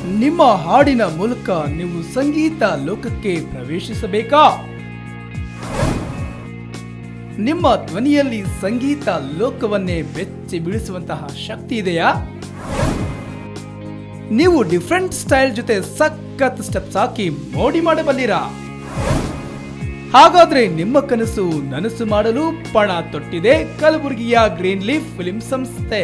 ನಿಮ್ಮ ಹಾಡಿನ ಮೂಲಕ ನೀವು ಸಂಗೀತ ಲೋಕಕ್ಕೆ ಪ್ರವೇಶಿಸಬೇಕಾ ನಿಮ್ಮ ಧ್ವನಿಯಲ್ಲಿ ಸಂಗೀತ ಲೋಕವನ್ನೇ ಬೆಚ್ಚಿ ಬೀಳಿಸುವಂತಹ ಶಕ್ತಿ ಇದೆಯಾ ನೀವು ಡಿಫ್ರೆಂಟ್ ಸ್ಟೈಲ್ ಜೊತೆ ಸಖತ್ ಸ್ಟೆಪ್ಸ್ ಹಾಕಿ ಮೋಡಿ ಮಾಡಬಲ್ಲಿರಾ ಹಾಗಾದ್ರೆ ನಿಮ್ಮ ಕನಸು ನನಸು ಮಾಡಲು ಪಣ ತೊಟ್ಟಿದೆ ಕಲಬುರಗಿಯ ಗ್ರೀನ್ ಲೀಫ್ ಫಿಲ್ಮ್ ಸಂಸ್ಥೆ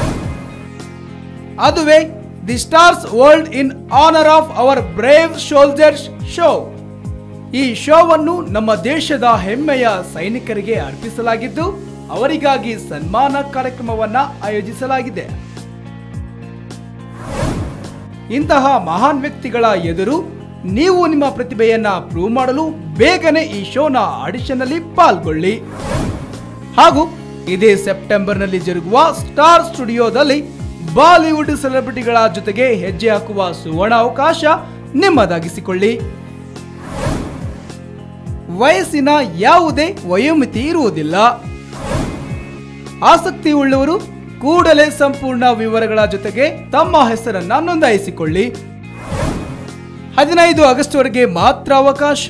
ಅದುವೇ the stars world in honour of our brave soldiers show ಈ ಶೋವನ್ನು ನಮ್ಮ ದೇಶದ ಹೆಮ್ಮೆಯ ಸೈನಿಕರಿಗೆ ಅರ್ಪಿಸಲಾಗಿದ್ದು ಅವರಿಗಾಗಿ ಸನ್ಮಾನ ಕಾರ್ಯಕ್ರಮವನ್ನ ಆಯೋಜಿಸಲಾಗಿದೆ ಇಂತಹ ಮಹಾನ್ ವ್ಯಕ್ತಿಗಳ ಎದುರು ನೀವು ನಿಮ್ಮ ಪ್ರತಿಭೆಯನ್ನ ಪ್ರೂವ್ ಮಾಡಲು ಬೇಗನೆ ಈ ಶೋನ ಆಡಿಷನ್ ಅಲ್ಲಿ ಪಾಲ್ಗೊಳ್ಳಿ ಹಾಗೂ ಇದೇ ಸೆಪ್ಟೆಂಬರ್ ನಲ್ಲಿ ಜರುಗುವ ಸ್ಟಾರ್ ಸ್ಟುಡಿಯೋದಲ್ಲಿ ಬಾಲಿವುಡ್ ಸೆಲೆಬ್ರಿಟಿಗಳ ಜೊತೆಗೆ ಹೆಜ್ಜೆ ಹಾಕುವ ಸುವರ್ಣ ಅವಕಾಶ ನಿಮ್ಮದಾಗಿಸಿಕೊಳ್ಳಿ ವಯಸ್ಸಿನ ಯಾವುದೇ ವಯೋಮಿತಿ ಇರುವುದಿಲ್ಲ ಆಸಕ್ತಿ ಉಳ್ಳವರು ಕೂಡಲೇ ಸಂಪೂರ್ಣ ವಿವರಗಳ ಜೊತೆಗೆ ತಮ್ಮ ಹೆಸರನ್ನ ನೋಂದಾಯಿಸಿಕೊಳ್ಳಿ ಹದಿನೈದು ಆಗಸ್ಟ್ ವರೆಗೆ ಮಾತ್ರ ಅವಕಾಶ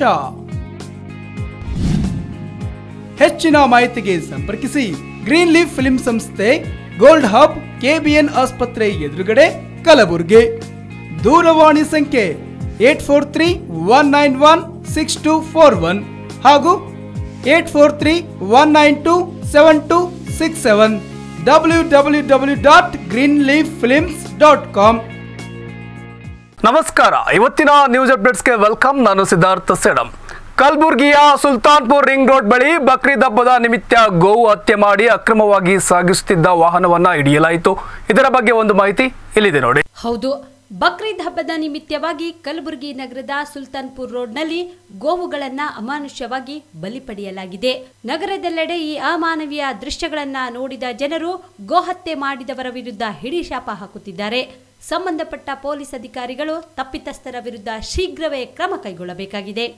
ಹೆಚ್ಚಿನ ಮಾಹಿತಿಗೆ ಸಂಪರ್ಕಿಸಿ ಗ್ರೀನ್ ಲೀಫ್ ಫಿಲ್ಮ್ ಸಂಸ್ಥೆ ಗೋಲ್ಡ್ ಹಬ್ ಕೆಬಿಎನ್ ಆಸ್ಪತ್ರೆ ಎದುರುಗಡೆ ಕಲಬುರಗಿ ದೂರವಾಣಿ ಸಂಖ್ಯೆ eight four three one nine one six two four one ಹಾಗೂ eight four three one nine two seven two six seven W W W dot Green Leaf Films dot com ನಮಸ್ಕಾರ ಇವತ್ತಿನ news ಅಪ್ಡೇಟ್ಸ್ಗೆ welcome ನಾನು ಸಿದ್ಧಾರ್ಥ ಸೇಡಂ ಕಲಬುರಗಿಯ Sultanpur ring road ಬಳಿ ಬಕ್ರೀದ್ ಹಬ್ಬದ ನಿಮಿತ್ತ ಗೋವು ಹತ್ಯೆ ಮಾಡಿ ಅಕ್ರಮವಾಗಿ ಸಾಗಿಸುತ್ತಿದ್ದ ವಾಹನವನ್ನ ಹಿಡಿಯಲಾಯಿತು ಇದರ ಬಗ್ಗೆ ಒಂದು ಮಾಹಿತಿ ಇಲ್ಲಿದೆ ನೋಡಿ ಹೌದು ಬಕ್ರೀದ್ ಹಬ್ಬದ ನಿಮಿತ್ತವಾಗಿ ಕಲಬುರಗಿ ನಗರದ ಸುಲ್ತಾನ್ಪುರ್ ರೋಡ್ನಲ್ಲಿ ಗೋವುಗಳನ್ನ ಅಮಾನುಷ್ಯವಾಗಿ ಬಲಿ ಪಡೆಯಲಾಗಿದೆ ನಗರದೆಲ್ಲೆಡೆ ಈ ಅಮಾನವೀಯ ದೃಶ್ಯಗಳನ್ನ ನೋಡಿದ ಜನರು ಗೋಹತ್ಯೆ ಮಾಡಿದವರ ವಿರುದ್ಧ ಹಿಡಿ ಶಾಪ ಹಾಕುತ್ತಿದ್ದಾರೆ ಸಂಬಂಧಪಟ್ಟ ಪೊಲೀಸ್ ಅಧಿಕಾರಿಗಳು ತಪ್ಪಿತಸ್ಥರ ವಿರುದ್ಧ ಶೀಘ್ರವೇ ಕ್ರಮ ಕೈಗೊಳ್ಳಬೇಕಾಗಿದೆ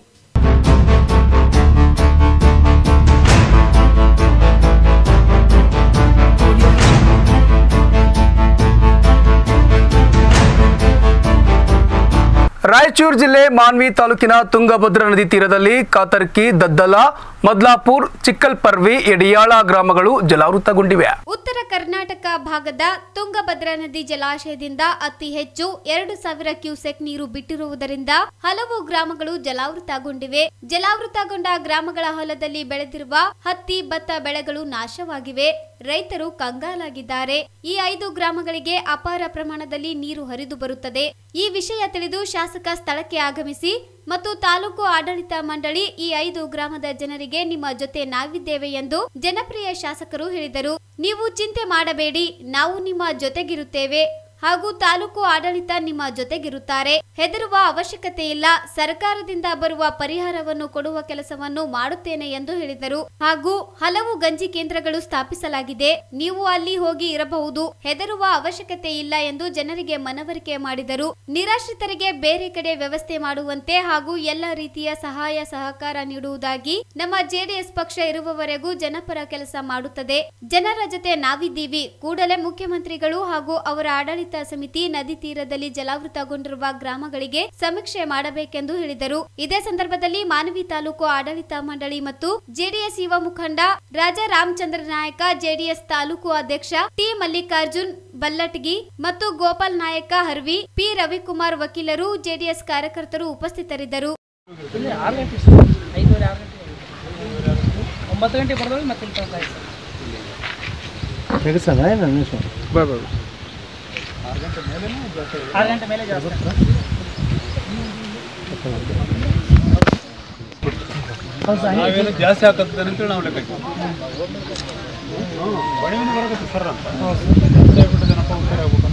ರಾಯಚೂರು ಜಿಲ್ಲೆ ಮಾನ್ವಿ ತಾಲೂಕಿನ ತುಂಗಭದ್ರಾ ನದಿ ತೀರದಲ್ಲಿ ಕಾತರ್ಕಿ ದದ್ದಲ ಮದ್ಲಾಪುರ್ ಚಿಕ್ಕಲ್ಪರ್ವಿ ಯಡಿಯಾಳ ಗ್ರಾಮಗಳು ಜಲಾವೃತಗೊಂಡಿವೆ ಉತ್ತರ ಕರ್ನಾಟಕ ಭಾಗದ ತುಂಗಭದ್ರಾ ನದಿ ಜಲಾಶಯದಿಂದ ಅತಿ ಹೆಚ್ಚು ಎರಡು ಸಾವಿರ ಕ್ಯೂಸೆಕ್ ನೀರು ಬಿಟ್ಟಿರುವುದರಿಂದ ಹಲವು ಗ್ರಾಮಗಳು ಜಲಾವೃತಗೊಂಡಿವೆ ಜಲಾವೃತಗೊಂಡ ಗ್ರಾಮಗಳ ಹೊಲದಲ್ಲಿ ಬೆಳೆದಿರುವ ಹತ್ತಿ ಭತ್ತ ಬೆಳೆಗಳು ನಾಶವಾಗಿವೆ ರೈತರು ಕಂಗಾಲಾಗಿದ್ದಾರೆ ಈ ಐದು ಗ್ರಾಮಗಳಿಗೆ ಅಪಾರ ಪ್ರಮಾಣದಲ್ಲಿ ನೀರು ಹರಿದು ಬರುತ್ತದೆ ಈ ವಿಷಯ ತಿಳಿದು ಶಾಸಕ ಸ್ಥಳಕ್ಕೆ ಆಗಮಿಸಿ ಮತ್ತು ತಾಲೂಕು ಆಡಳಿತ ಮಂಡಳಿ ಈ ಐದು ಗ್ರಾಮದ ಜನರಿಗೆ ನಿಮ್ಮ ಜೊತೆ ನಾವಿದ್ದೇವೆ ಎಂದು ಜನಪ್ರಿಯ ಶಾಸಕರು ಹೇಳಿದರು ನೀವು ಚಿಂತೆ ಮಾಡಬೇಡಿ ನಾವು ನಿಮ್ಮ ಜೊತೆಗಿರುತ್ತೇವೆ ಹಾಗೂ ತಾಲೂಕು ಆಡಳಿತ ನಿಮ್ಮ ಜೊತೆಗಿರುತ್ತಾರೆ ಹೆದರುವ ಅವಶ್ಯಕತೆ ಇಲ್ಲ ಸರ್ಕಾರದಿಂದ ಬರುವ ಪರಿಹಾರವನ್ನು ಕೊಡುವ ಕೆಲಸವನ್ನು ಮಾಡುತ್ತೇನೆ ಎಂದು ಹೇಳಿದರು ಹಾಗೂ ಹಲವು ಗಂಜಿ ಕೇಂದ್ರಗಳು ಸ್ಥಾಪಿಸಲಾಗಿದೆ ನೀವು ಅಲ್ಲಿ ಹೋಗಿ ಇರಬಹುದು ಹೆದರುವ ಅವಶ್ಯಕತೆ ಇಲ್ಲ ಎಂದು ಜನರಿಗೆ ಮನವರಿಕೆ ಮಾಡಿದರು ನಿರಾಶ್ರಿತರಿಗೆ ಬೇರೆ ಕಡೆ ವ್ಯವಸ್ಥೆ ಮಾಡುವಂತೆ ಹಾಗೂ ಎಲ್ಲ ರೀತಿಯ ಸಹಾಯ ಸಹಕಾರ ನೀಡುವುದಾಗಿ ನಮ್ಮ ಜೆಡಿಎಸ್ ಪಕ್ಷ ಇರುವವರೆಗೂ ಜನಪರ ಕೆಲಸ ಮಾಡುತ್ತದೆ ಜನರ ಜೊತೆ ನಾವಿದ್ದೀವಿ ಕೂಡಲೇ ಮುಖ್ಯಮಂತ್ರಿಗಳು ಹಾಗೂ ಅವರ ಆಡಳಿತ ಸಮಿತಿ ನದಿ ತೀರದಲ್ಲಿ ಜಲಾವೃತಗೊಂಡಿರುವ ಗ್ರಾಮಗಳಿಗೆ ಸಮೀಕ್ಷೆ ಮಾಡಬೇಕೆಂದು ಹೇಳಿದರು ಇದೇ ಸಂದರ್ಭದಲ್ಲಿ ಮಾನವಿ ತಾಲೂಕು ಆಡಳಿತ ಮಂಡಳಿ ಮತ್ತು ಜೆಡಿಎಸ್ ಯುವ ಮುಖಂಡ ರಾಜಾ ರಾಮಚಂದ್ರ ನಾಯಕ ಜೆಡಿಎಸ್ ತಾಲೂಕು ಅಧ್ಯಕ್ಷ ಟಿ ಮಲ್ಲಿಕಾರ್ಜುನ್ ಬಲ್ಲಟಗಿ ಮತ್ತು ಗೋಪಾಲ್ ನಾಯಕ ಹರ್ವಿ ಪಿ ರವಿಕುಮಾರ್ ವಕೀಲರು ಜೆಡಿಎಸ್ ಕಾರ್ಯಕರ್ತರು ಉಪಸ್ಥಿತರಿದ್ದರು ಇಲ್ಲಿ ಆರು ಗಂಟೆ ಸರ್ ಐದುವರೆ ಆರು ಗಂಟೆ ಒಂಬತ್ತು ಗಂಟೆ ಬರ್ದವ್ರು ಮತ್ತೆ ಇಲ್ಲಿ ತನಕ ಆಯ್ತು ಸರ್ ಆರು ಗಂಟೆ ಮೇಲೆ ಜಾಸ್ತಿ ಹೌದು ಸರ್ ನಾವೇನು ಜಾಸ್ತಿ ಹಾಕತ್ತೆ ಅಂತೇಳಿ ನಾವು ಲೆಕ್ಕ ಬಣಿವಿನ ಬರೋದಕ್ಕೆ ಸರ್ ಅಂತ ದಯವಿಟ್ಟು ಜನಪ್ಪ ಉತ್ತರ ಆಗ್ಬೇಕಂತ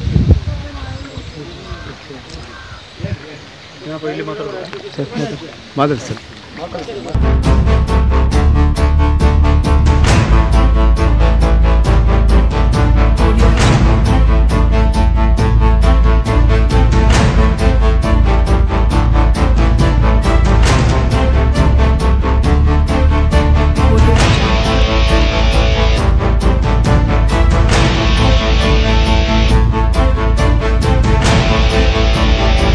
ಏನಪ್ಪ ಇಲ್ಲಿ ಮಾತಾಡ್ಬೇಕು ಮಾತಾಡಿ ಸರ್ ಿ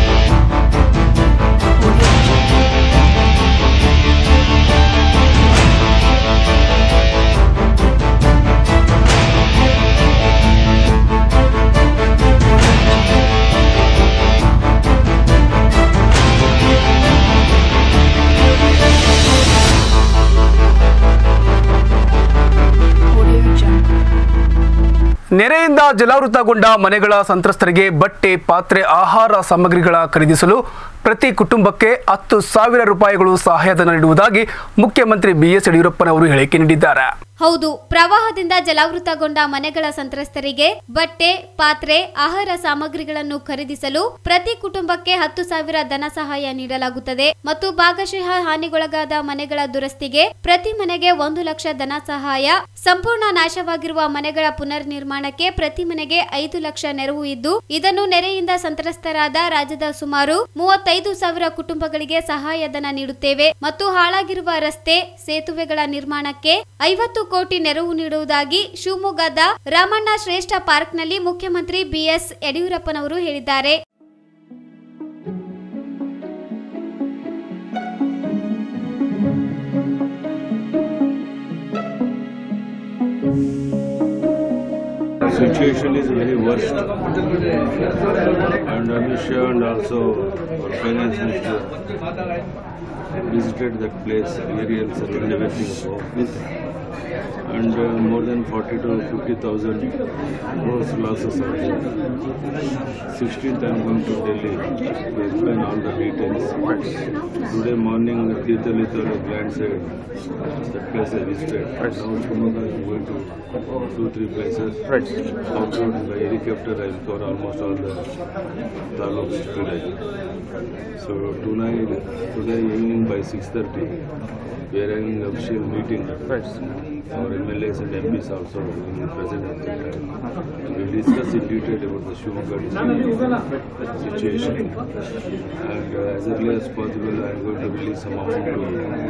ನೆರೆಯಿಂದ ಜಲಾವೃತಗೊಂಡ ಮನೆಗಳ ಸಂತ್ರಸ್ತರಿಗೆ ಬಟ್ಟೆ ಪಾತ್ರೆ ಆಹಾರ ಸಾಮಗ್ರಿಗಳ ಖರೀದಿಸಲು ಪ್ರತಿ ಕುಟುಂಬಕ್ಕೆ ಹತ್ತು ಸಾವಿರ ರೂಪಾಯಿಗಳು ಸಹಾಯಧನ ನೀಡುವುದಾಗಿ ಮುಖ್ಯಮಂತ್ರಿ ಬಿಎಸ್ ಯಡಿಯೂರಪ್ಪನವರು ಹೇಳಿಕೆ ನೀಡಿದ್ದಾರೆ ಹೌದು ಪ್ರವಾಹದಿಂದ ಜಲಾವೃತಗೊಂಡ ಮನೆಗಳ ಸಂತ್ರಸ್ತರಿಗೆ ಬಟ್ಟೆ ಪಾತ್ರೆ ಆಹಾರ ಸಾಮಗ್ರಿಗಳನ್ನು ಖರೀದಿಸಲು ಪ್ರತಿ ಕುಟುಂಬಕ್ಕೆ ಹತ್ತು ಸಾವಿರ ಧನ ಸಹಾಯ ನೀಡಲಾಗುತ್ತದೆ ಮತ್ತು ಭಾಗಶಃ ಹಾನಿಗೊಳಗಾದ ಮನೆಗಳ ದುರಸ್ತಿಗೆ ಪ್ರತಿ ಮನೆಗೆ ಒಂದು ಲಕ್ಷ ಧನ ಸಹಾಯ ಸಂಪೂರ್ಣ ನಾಶವಾಗಿರುವ ಮನೆಗಳ ಪುನರ್ ನಿರ್ಮಾಣಕ್ಕೆ ಪ್ರತಿ ಮನೆಗೆ ಐದು ಲಕ್ಷ ನೆರವು ಇದ್ದು ಇದನ್ನು ನೆರೆಯಿಂದ ಸಂತ್ರಸ್ತರಾದ ರಾಜ್ಯದ ಸುಮಾರು ಮೂವತ್ತೈದು ಸಾವಿರ ಕುಟುಂಬಗಳಿಗೆ ಸಹಾಯಧನ ನೀಡುತ್ತೇವೆ ಮತ್ತು ಹಾಳಾಗಿರುವ ರಸ್ತೆ ಸೇತುವೆಗಳ ನಿರ್ಮಾಣಕ್ಕೆ ಐವತ್ತು ಕೋಟಿ ನೆರವು ನೀಡುವುದಾಗಿ ಶಿವಮೊಗ್ಗದ ರಾಮಣ್ಣ ಶ್ರೇಷ್ಠ ಪಾರ್ಕ್ನಲ್ಲಿ ಮುಖ್ಯಮಂತ್ರಿ ಬಿಎಸ್ ಯಡಿಯೂರಪ್ಪನವರು ಹೇಳಿದ್ದಾರೆ situation is very worst. And Amit Shah and also our finance minister visited that place, aerials and everything. And uh, more than 40 to 50,000 crores losses are there. 16th I am going to Delhi to explain all the details. Today morning, Tirthalita Grand side, that place I visited. Now Shimoga I am going to two, three places. After by helicopter I will cover almost all the taluks today. So tonight, today evening by 6.30, we are having official meeting. Our MLAs and MPs also will be present at that time. We will discuss in detail about the Shimoga district situation. And uh, as early as possible, I am going to release some amount to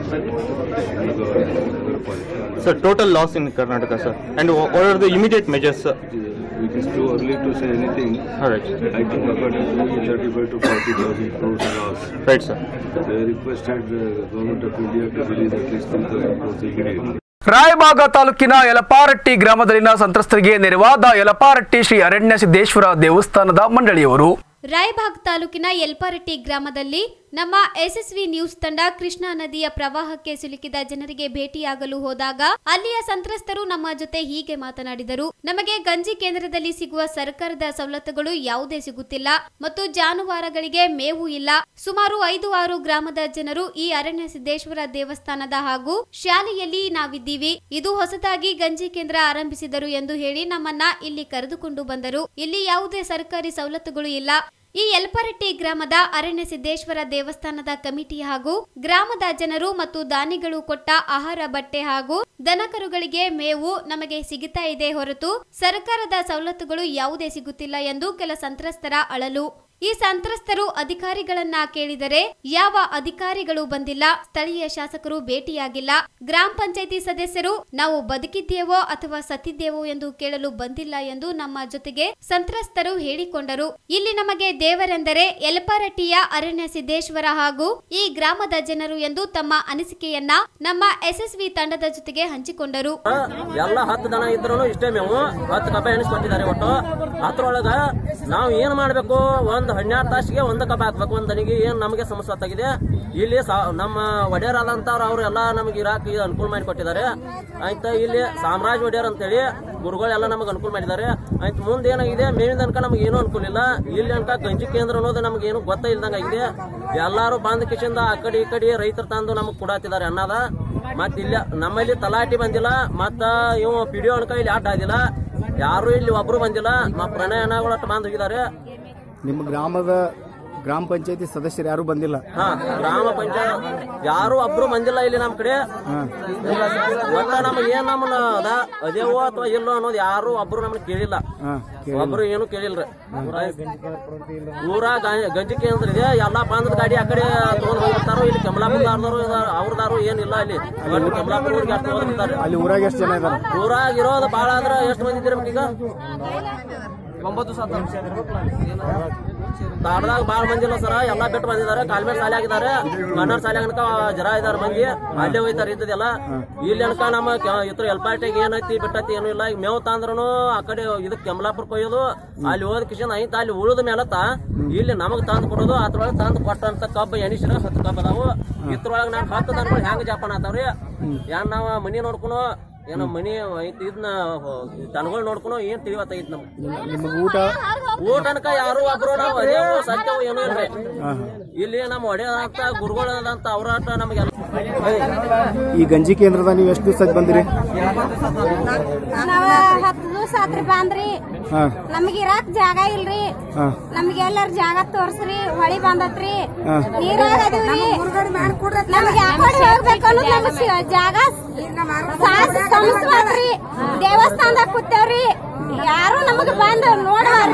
Shimoga Nagarpalika. Sir, total loss in Karnataka, sir. And wha- what are the immediate measures, sir? It is too early to say anything. All right. I think according to me, 35 to 40,000 crores loss. Right, sir. They requested the government of India to release at least 3,000 crores immediately. Raybag ತಾಲೂಕಿನ ಯಲಪಾರಟ್ಟಿ ಗ್ರಾಮದಲ್ಲಿನ ಸಂತ್ರಸ್ತರಿಗೆ ನೆರವಾದ ಯಲಪಾರಟ್ಟಿ ಶ್ರೀ ಅರಣ್ಯ ಸಿದ್ದೇಶ್ವರ ದೇವಸ್ಥಾನದ ಮಂಡಳಿಯವರು ರಾಯಬಾಗ್ ತಾಲೂಕಿನ ಯಲ್ಪಾರಟ್ಟಿ ಗ್ರಾಮದಲ್ಲಿ ನಮ್ಮ SSV news ತಂಡ ಕೃಷ್ಣಾ ನದಿಯ ಪ್ರವಾಹಕ್ಕೆ ಸಿಲುಕಿದ ಜನರಿಗೆ ಭೇಟಿಯಾಗಲು ಹೋದಾಗ ಅಲ್ಲಿಯ ಸಂತ್ರಸ್ತರು ನಮ್ಮ ಜೊತೆ ಹೀಗೆ ಮಾತನಾಡಿದರು ನಮಗೆ ಗಂಜಿ ಕೇಂದ್ರದಲ್ಲಿ ಸಿಗುವ ಸರ್ಕಾರದ ಸವಲತ್ತುಗಳು ಯಾವುದೇ ಸಿಗುತ್ತಿಲ್ಲ ಮತ್ತು ಜಾನುವಾರುಗಳಿಗೆ ಮೇವು ಇಲ್ಲ ಸುಮಾರು ಐದು ಆರು ಗ್ರಾಮದ ಜನರು ಈ ಅರಣ್ಯ ಸಿದ್ದೇಶ್ವರ ದೇವಸ್ಥಾನದ ಹಾಗೂ ಶಾಲೆಯಲ್ಲಿ ನಾವಿದ್ದೀವಿ ಇದು ಹೊಸದಾಗಿ ಗಂಜಿ ಕೇಂದ್ರ ಆರಂಭಿಸಿದರು ಎಂದು ಹೇಳಿ ನಮ್ಮನ್ನ ಇಲ್ಲಿ ಕರೆದುಕೊಂಡು ಬಂದರು ಇಲ್ಲಿ ಯಾವುದೇ ಸರ್ಕಾರಿ ಸವಲತ್ತುಗಳು ಇಲ್ಲ ಈ ಯಲ್ಪರಟ್ಟಿ ಗ್ರಾಮದ ಅರಣ್ಯ ಸಿದ್ದೇಶ್ವರ ದೇವಸ್ಥಾನದ ಕಮಿಟಿ ಹಾಗೂ ಗ್ರಾಮದ ಜನರು ಮತ್ತು ದಾನಿಗಳು ಕೊಟ್ಟ ಆಹಾರ ಬಟ್ಟೆ ಹಾಗೂ ದನಕರುಗಳಿಗೆ ಮೇವು ನಮಗೆ ಸಿಗುತ್ತಾ ಇದೆ ಹೊರತು ಸರ್ಕಾರದ ಸವಲತ್ತುಗಳು ಯಾವುದೇ ಸಿಗುತ್ತಿಲ್ಲ ಎಂದು ಕೆಲ ಸಂತ್ರಸ್ತರ ಅಳಲು ಈ ಸಂತ್ರಸ್ತರು ಅಧಿಕಾರಿಗಳನ್ನ ಕೇಳಿದರೆ ಯಾವ ಅಧಿಕಾರಿಗಳು ಬಂದಿಲ್ಲ ಸ್ಥಳೀಯ ಶಾಸಕರು ಭೇಟಿಯಾಗಿಲ್ಲ ಗ್ರಾಮ ಪಂಚಾಯಿತಿ ಸದಸ್ಯರು ನಾವು ಬದುಕಿದ್ದೇವೋ ಅಥವಾ ಸತ್ತಿದ್ದೇವೋ ಎಂದು ಕೇಳಲು ಬಂದಿಲ್ಲ ಎಂದು ನಮ್ಮ ಜೊತೆಗೆ ಸಂತ್ರಸ್ತರು ಹೇಳಿಕೊಂಡರು ಇಲ್ಲಿ ನಮಗೆ ದೇವರೆಂದರೆ ಯಲಪಾರಟ್ಟಿಯ ಅರಣ್ಯ ಸಿದ್ದೇಶ್ವರ ಹಾಗೂ ಈ ಗ್ರಾಮದ ಜನರು ಎಂದು ತಮ್ಮ ಅನಿಸಿಕೆಯನ್ನ ನಮ್ಮ ಎಸ್ಎಸ್ವಿ ತಂಡದ ಜೊತೆಗೆ ಹಂಚಿಕೊಂಡರು ಎಲ್ಲ ಹತ್ತು ದನ ಇದ್ರು ಇಷ್ಟೇ ಮೇವು ಹತ್ತು ಕಬ್ಬ ಎಣಿಸ್ಕೊಟ್ಟಿದ್ದಾರೆ ಒಟ್ಟು ಅದ್ರೊಳಗ ನಾವು ಏನ್ ಮಾಡ್ಬೇಕು ಒಂದ್ ಹನ್ನೆರಡು ತಾಸಿಗೆ ಒಂದ್ ಕಬ್ಬ ಹಾಕ್ಬೇಕು ಒಂದ್ ದನಿಗೆ ಏನ್ ನಮಗೆ ಸಮಸ್ಯೆ ಆಗಿದೆ ಇಲ್ಲಿ ಸಾ- ನಮ್ಮ ಒಡೆಯರಾದಂತವ್ರು ಅವ್ರು ಎಲ್ಲ ನಮಗೆ ಇರಾಕ್ ಅನುಕೂಲ ಮಾಡಿ ಕೊಟ್ಟಿದ್ದಾರೆ ಆಯ್ತಾ ಇಲ್ಲಿ ಸಾಮ್ರಾಜ್ ಒಡೆಯರ್ ಅಂತೇಳಿ ಗುರುಗಳೆಲ್ಲ ನಮಗೆ ಅನುಕೂಲ ಮಾಡಿದ್ದಾರೆ ಆಯ್ತು ಮುಂದೆ ಏನಾಗಿದೆ ಮೇವಿನ ತನಕ ನಮ್ಗೆ ಏನೂ ಅನುಕೂಲ ಇಲ್ಲ ಇಲ್ಲಿ ತನಕ ಗಂಜಿ ಕೇಂದ್ರ ಅನ್ನೋದು ನಮ್ಗೆ ಏನು ಗೊತ್ತ ಇಲ್ದಂಗ ಆಗಿದೆ ಎಲ್ಲಾರು ಬಂದ ಕಿಶಿಂದ ಆ ಕಡೆ ಈ ಕಡೆ ರೈತರು ತಂದು ನಮಗೆ ಕೊಡತ್ತಿದ್ದಾರೆ ಅನ್ನದ ಮತ್ ಇಲ್ಲ ನಮ್ಮಲ್ಲಿ ತಲಾಟಿ ಬಂದಿಲ್ಲ ಮತ್ತ ಇವ್ ಪಿಡಿಯೋ ಅನ್ಕ ಇಲ್ಲಿ ಆಟ ಆದಿಲ್ಲ ಯಾರು ಇಲ್ಲಿ ಒಬ್ರು ಬಂದಿಲ್ಲ ಮ ಪ್ರಣಯ ಅಣ್ಣಗಳು ಅಷ್ಟು ಬಂದ್ ಹೋಗಿದ್ದಾರೆ ನಿಮ್ಮ ಗ್ರಾಮದ ಗ್ರಾಮ ಪಂಚಾಯತಿ ಸದಸ್ಯರು ಯಾರು ಬಂದಿಲ್ಲ ಹಾ ಗ್ರಾಮ ಪಂಚಾಯತ್ ಯಾರು ಒಬ್ರು ಬಂದಿಲ್ಲ ಇಲ್ಲಿ ನಮ್ ಕಡೆ ಒಟ್ಟ ನಮ್ಗೆ ಏನ್ ನಮ್ಮನ್ನ ಅದ ಅದೇವೋ ಅಥವಾ ಇಲ್ಲೋ ಅನ್ನೋದು ಯಾರು ಒಬ್ರು ನಮ್ನ ಕೇಳಿಲ್ಲ ಒಬ್ರು ಏನು ಕೇಳಿಲ್ರಿ ಊರ ಗ- ಗಂಜಿ ಕೇಂದ್ರ ಇದೆ ಎಲ್ಲಾ ಬಂದದ ಗಾಡಿ ಆ ಕಡೆ ತಗೊಂಡ್ ಹೋಗಿರ್ತಾರೋ ಇಲ್ಲಿ ಕಮಲಾಪುರದವ್ರು ಅವ್ರದಾರು ಏನಿಲ್ಲ ಇಲ್ಲಿ ಒಟ್ಟು ಕಮಲಾಪುರ ಊರಿಗೆ ಅಷ್ಟು ಹೋಗಿರ್ತಾರೆ ಅಲ್ಲಿ ಊರಾಗ ಎಷ್ಟು ಜನ ಇದಾರೆ ಊರಾಗ ಇರೋದು ಬಾಳ ಆದ್ರ ಎಷ್ಟು ಮಂದಿ ಇದ್ದೀರಿ ಈಗ ಒಂಬತ್ತು ಸಾತ ದಾಡ್ದಾಗ ಬಾಳ ಮಂದಿ ಇಲ್ಲ ಸರ ಎಲ್ಲಾ ಬಿಟ್ಟು ಬಂದಿದ್ದಾರೆ ಕಾಲ್ಮೇಟ್ ಸಾಲೆ ಆಗಿದ್ದಾರೆ ಕನ್ನಡ ಸಾಲೆ ಅನ್ಕ ಜರ ಇದಾರ ಮಂದಿ ಅಲ್ಲೇ ಹೋಯ್ತಾರ ಇದ್ದದೆಲ್ಲ ಇಲ್ಲಿ ಅನ್ಕ ನಮ್ಮ ಇತರ ಎಲ್ಪಾಟಿಗೆ ಏನೈತಿ ಬಿಟ್ಟೈತಿ ಏನು ಇಲ್ಲ ಈಗ ಮೇವ್ ತಂದ್ರೂ ಆ ಕಡೆ ಇದಕ್ ಕೆಮಲಾಪುರ ಕೊಯ್ಯೋದು ಅಲ್ಲಿ ಹೋದ ಕಿಶನ್ ಐತ ಅಲ್ಲಿ ಉಳಿದ ಮೇಲತ್ತ ಇಲ್ಲಿ ನಮಗ್ ತಂದ್ ಕೊಡೋದು ಅದ್ರೊಳಗೆ ತಂದ್ ಕೊಟ್ಟಂತ ಕಬ್ಬ ಎಣಿಸಿರ ಹತ್ತು ಕಬ್ಬ ಅದಾವು ಇದ್ರೊಳಗೆ ನಾಲ್ಕು ಹತ್ತು ದನಗಳು ಹೆಂಗ್ ಜಾಪನ ಆತಾವ್ರಿ ಯಾನ್ ನಾವ ಮನಿ ನೋಡ್ಕೊನು ಏನೋ ಮನಿ ಐತ್ ಇದನ್ನ ದನಗಳು ನೋಡ್ಕೊಳೋ ಏನ್ ತಿಳಿವತ್ತಾಗಿತ್ತು ನಮ್ಗೆ ನಿಮಗೆ ಊಟ ಊಟ ಅನ್ಕ ಯಾರು ಒಬ್ರು ನಾವು ಅದೇವು ಸತ್ಯವು ಏನೂ ಇಲ್ರಿ ಹಾಂ ಇಲ್ಲಿ ನಮ್ಮ ಒಡೆಯದಂತ ಗುರುಗಳದಂತ ಅವ್ರಾಟ ನಮಗೆಲ್ಲ ಈ ಗಂಜಿ ಕೇಂದ್ರದ ನೀವು ಎಷ್ಟು ದಿವಸ ಬಂದಿರಿ ನಾವ ಹತ್ತು ದಿವಸ ಆತ್ರಿ ಬಂದ್ರಿ ಹಾಂ ನಮಗ್ ಇರಾಕ್ ಜಾಗ ಇಲ್ರಿ ಹಾಂ ನಮ್ಗೆ ಎಲ್ಲಾರ ಜಾಗ ತೋರ್ಸ್ರಿ ಹೊಳಿ ಬಂದತ್ರಿ ಹಾ. ನೀರಾಗ ಅದೀವ್ರಿ ನಮ್ಗೆ ಯಾಕಡೆ ಹೋಗ್ಬೇಕು ಅನ್ನೋದು ನಮ್ಗ್ ಸಿ- ಜಾಗ ಸಾಸ್ ಸಮಸ್ವಾತ್ರಿ ದೇವಸ್ಥಾನದಾಗ ಕೂತೇವ್ರಿ ಯಾರು ನಮಗ್ ಬಂದ್ ನೋಡವಾರ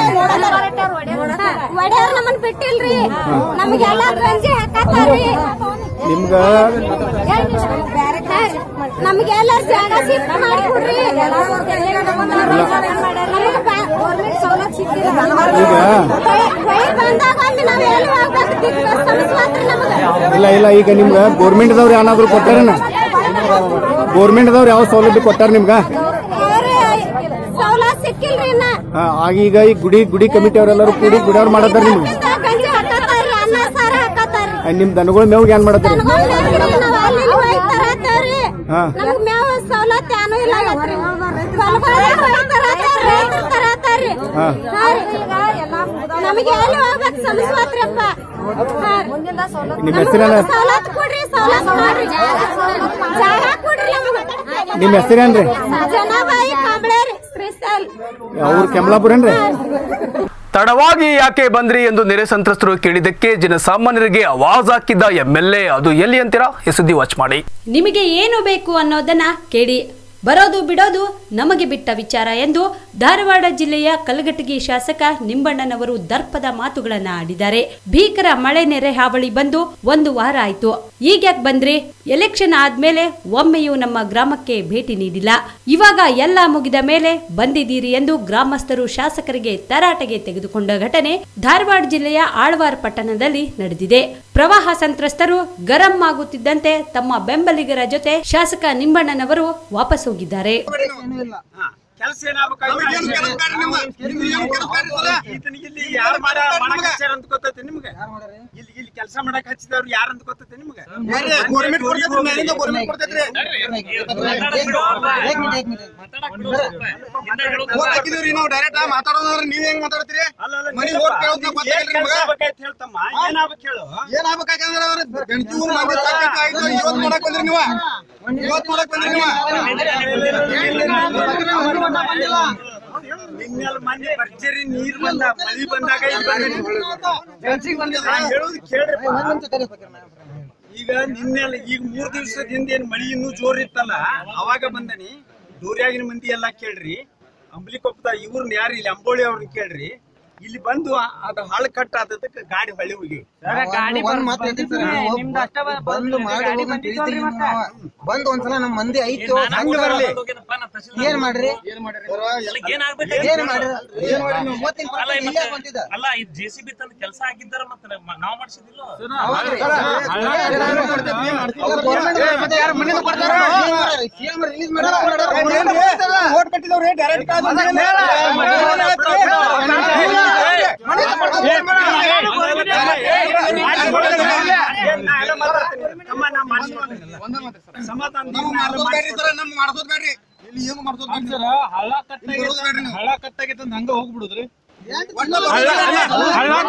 ಒಡೆಯವ್ರ ನಮ್ಮನ್ ಬಿಟ್ಟಿಲ್ರಿ ನಮ್ಗೆಲ್ಲ ಗಂಜಿ ಹಾಕತ್ತಾರ್ರಿ ನಿಮ್ಗೆ ನಮ್ಗೆಲ್ಲ ಜಾಗ ಶಿಫ್ಟ್ ಮಾಡಿಕೊಡ್ರಿ ಈಗ ಬಂದಾಗ ಅಲ್ಲಿ ನಾವ್ ಎಲ್ಲಿ ಹೋಗ್ಬೇಕು ದಿಕ್ಕು ಸಮಸ್ವಾತ್ರಿ ನಮಗ ಇಲ್ಲ ಇಲ್ಲ ಈಗ ನಿಮ್ಗೆ ಗೋರ್ಮೆಂಟ್ದವ್ರು ಏನಾದ್ರು ಕೊಟ್ಟಾರೇನ ಗೋರ್ಮೆಂಟ್ದವ್ರು ಯಾವ ಸೌಲಭ್ಯ ಕೊಟ್ಟಾರ ನಿಮ್ಗೆ ಅವ್ರೆ ಸವಲತ್ತು ಸಿಕ್ಕಿಲ್ರಿ ಇನ್ನ ಹಾ, ಆಗ ಈಗ ಈ ಗುಡಿ ಗುಡಿ ಕಮಿಟಿ ಅವರೆಲ್ಲರೂ ಕೂಡಿ ಗುಡಿಯವ್ರು ಮಾಡತ್ತಾರ ನಿಮ್ಗೆ ಗಂಜಿ ಹಾಕತ್ತಾರ್ರಿ ಅನ್ನ ಸಾರ ಹಾಕತ್ತಾರ್ರಿ ಆ, ನಿಮ್ ದನಗಳ ಮೇವ್ಗೆ ಏನ್ ಮಾಡತ್ತಾರ ದನಗೊಳ್ ಮೇಯ್ರಿ, ನಾವ್ ಅಲ್ಲಿ ಇಲ್ಲಿ ಹೋಗಿ ತರತ್ತೇವ್ರಿ ಹಾ. ನಮಗ್ ಮೇವ್ ಸವಲತ್ತು ಏನೂ ಇಲ್ಲ ಆಗತ್ರಿ ಹೊಲಗೊಳಗೆ ಹೋಗಿ ತರತ್ತಾರ್ರಿ, ರೈತರು ತರತ್ತಾರ್ರಿ. ಹಾ. ಹಾ ರೀ. ನಮಗೆ ಎಲ್ಲಿ ಹೋಗ್ಬೇಕು ಸಮಸ್ವಾತ್ರಿಪ್ಪ ಹಾ ರೀ. ನಿಮ್ಮ ಹೆಸರೇನ ನಮಗ್ ಸವಲತ್ತು ಕೊಡ್ರಿ ಸವಲತ್ತು ಮಾಡ್ರಿ ಜಾಗ ಕೊಡ್ರಿ ನಮಗ ನಿಮ್ಮ ಹೆಸರೇನ್ರಿ ಜನಾಬಾಯಿ ಕಾಂಬ್ಳೇರಿ ಶ್ರೀಸ್ಥಲ್ ಅವ್ರ ಕೆಮ್ಲಾಪುರೇನ್ರಿ ತಡವಾಗಿ ಯಾಕೆ ಬಂದ್ರಿ ಎಂದು ನೆರೆ ಸಂತ್ರಸ್ತರು ಕೇಳಿದ್ದಕ್ಕೆ ಜನಸಾಮಾನ್ಯರಿಗೆ ಆವಾಜ್ ಹಾಕಿದ್ದ ಎಂಎಲ್ಎ ಅದು ಎಲ್ಲಿ ಅಂತೀರಾ ಈ ಸುದ್ದಿ ವಾಚ್ ಮಾಡಿ ನಿಮಗೆ ಏನು ಬೇಕು ಅನ್ನೋದನ್ನ ಕೇಳಿ ಬರೋದು ಬಿಡೋದು ನಮಗೆ ಬಿಟ್ಟ ವಿಚಾರ ಎಂದು ಧಾರವಾಡ ಜಿಲ್ಲೆಯ ಕಲಘಟಗಿ ಶಾಸಕ ನಿಂಬಣ್ಣನವರು ದರ್ಪದ ಮಾತುಗಳನ್ನ ಆಡಿದ್ದಾರೆ ಭೀಕರ ಮಳೆ ನೆರೆ ಹಾವಳಿ ಬಂದು ಒಂದು ವಾರ ಆಯ್ತು ಈಗ್ಯಾಕ್ ಬಂದ್ರಿ ಎಲೆಕ್ಷನ್ ಆದ್ಮೇಲೆ ಒಮ್ಮೆಯೂ ನಮ್ಮ ಗ್ರಾಮಕ್ಕೆ ಭೇಟಿ ನೀಡಿಲ್ಲ ಇವಾಗ ಎಲ್ಲ ಮುಗಿದ ಮೇಲೆ ಬಂದಿದ್ದೀರಿ ಎಂದು ಗ್ರಾಮಸ್ಥರು ಶಾಸಕರಿಗೆ ತರಾಟೆಗೆ ತೆಗೆದುಕೊಂಡ ಘಟನೆ ಧಾರವಾಡ ಜಿಲ್ಲೆಯ ಆಳ್ವಾರ್ ಪಟ್ಟಣದಲ್ಲಿ ನಡೆದಿದೆ ಪ್ರವಾಹ ಸಂತ್ರಸ್ತರು ಗರಂ ಆಗುತ್ತಿದ್ದಂತೆ ತಮ್ಮ ಬೆಂಬಲಿಗರ ಜೊತೆ ಶಾಸಕ ನಿಂಬಣ್ಣನವರು ವಾಪಸ್ ಹೋಗಿದ್ದಾರೆ ಕೆಲಸ ಇಲ್ಲಿ ಯಾರು ಮಾಡ ಮಾಡಕ್ ಹಚ್ಚಾರ ಅಂತ ಗೊತ್ತೈತಿ ನಿಮ್ಗೆ ಇಲ್ಲಿ ಇಲ್ಲಿ ಕೆಲಸ ಮಾಡಕ್ ಹಚ್ಚಿದವ್ರು ಯಾರು ಅಂತ ಗೊತ್ತೈತಿ ನಿಮ್ಗೆ ಗೌರ್ಮೆಂಟ್ ನಾವು ಡೈರೆಕ್ಟ್ ಮಾತಾಡೋದ್ರ ನೀವ್ ಹೆಂಗ್ ಮಾತಾಡ್ತೀರಿ ಮನಿ ಹೋಗ್ ಕೇಳೋದ್ ನಾ ಗೊತ್ತಾಗಿಲ್ರಿ ನಿಮ್ಗೆ ಹೇಳ್ತಮ್ಮ ಏನಾಗ್ಬೇಕು ಹೇಳು ಏನಾಗ್ಬೇಕಂದ್ರೆ ಅವ್ರ ಗಂಟೂರು ಮಂದಿ ಸಾಕೈತೆ ಆಯ್ತು ಇವತ್ತು ಮಾಡಕ್ ಬಂದ್ರಿ ನೀವು ಇವತ್ತು ಮಾಡಕ್ ಬಂದ್ರಿ ನೀವು ನಿನ್ನೆಲ್ಲ ಮೊನ್ನೆ ಭರ್ಜರಿ ನೀರ್ ಬಂದ ಮಳಿ ಬಂದಾಗ ಇಲ್ಲಿ ಬಂದ ನಾನ್ ಹೇಳೋದು ಕೇಳ್ರಿ ಈಗ ನಿನ್ನೆಲ್ಲ ಈಗ ಮೂರ್ ದಿವಸದಿಂದ ಏನ್ ಮಳಿ ಇನ್ನೂ ಜೋರ್ ಇತ್ತಲ್ಲ ಅವಾಗ ಬಂದನಿ ದೂರ್ಯಾಗಿನ ಮಂದಿ ಎಲ್ಲಾ ಕೇಳ್ರಿ ಅಂಬ್ಲಿಕೊಪ್ಪದ ಇವ್ರನ್ನ ಯಾರು ಇಲ್ಲಿ ಅಂಬೋಳಿ ಅವ್ರನ್ನ ಕೇಳ್ರಿ ಇಲ್ಲಿ ಬಂದು ಅದು ಹಳ್ಳ ಕಟ್ ಆದದಕ್ಕೆ ಗಾಡಿ ಹೊಳಿ ಹೋಗಿ ಬಂದು ಮಾಡಿ ಬಂದ್ ಒಂದ್ಸಲ ನಮ್ ಮಂದಿ ಐತು ಹಂಗ ಬರ್ಲಿ ಏನ್ ಮಾಡ್ರಿ ಏನ್ ಏನ್ ಮಾಡ್ರಿ ಏನ್ ಮಾಡ್ರಿ ನೀವು ಮೂವತ್ತಿನ ಅಲ್ಲ ಪರ್ಸೆಂಟ್ ಇಲ್ಲೇ ಬಂದಿದ್ದ ಅಲ್ಲ ಇದು ಜೆ ಸಿ ಬಿ ತಂದು ಕೆಲಸ ಆಗಿದ್ದಾರ ಮತ್ತೆ ನಾವು ಮಾಡಿಸಿದಿಲ್ಲ ಓಟ್ ಕಟ್ಟಿದವ್ರೆ ಡೈರೆಕ್ಟ್ ಸಮಾಧಾನ ಹಳ್ಳ ಕಟ್ಟಾಗಿತ್ತು ಹಳ್ಳ ಕಟ್ಟಾಗಿತ್ತು ಹಂಗ ಹೋಗ್ಬಿಡುದ್ರಿ ಹಳ್ಳ